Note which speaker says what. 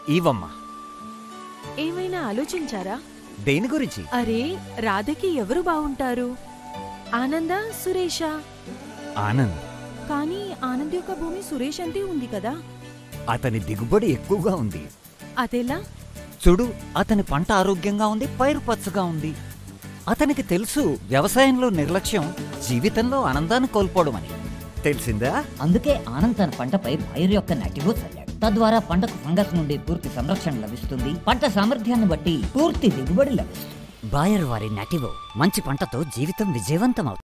Speaker 1: ఇవమ్మా
Speaker 2: ఏమైనా ఆలోచించారా
Speaker 1: దేని గురించి
Speaker 2: అరే రాధకి ఎవరు బావుంటారు ఆనంద సురేషా
Speaker 1: ఆనంద్
Speaker 2: కానీ ఆనంద్ యొక్క భూమి సురేష్ అంతే ఉంది కదా
Speaker 1: అతని దిగుబడి ఎక్కువగా ఉంది
Speaker 2: అదెలా
Speaker 1: చూడు అతని పంట ఆరోగ్యంగా ఉంది పైరు పచ్చగా ఉంది అతనికి తెలుసు వ్యవసాయంలో నిర్లక్ష్యం జీవితంలో ఆనందాన్ని కోల్పోవడం అని తెలిసిందా
Speaker 3: అందుకే ఆనంద్ తన పంటపై పైరు యొక్క నటివో చల్లాడు తద్వారా పంటకు ఫంగస్ నుండి పూర్తి సంరక్షణ లభిస్తుంది పంట సామర్థ్యాన్ని బట్టి పూర్తి దిగుబడి లభిస్తుంది
Speaker 4: బాయర్ వారి నటివో మంచి పంటతో జీవితం విజయవంతం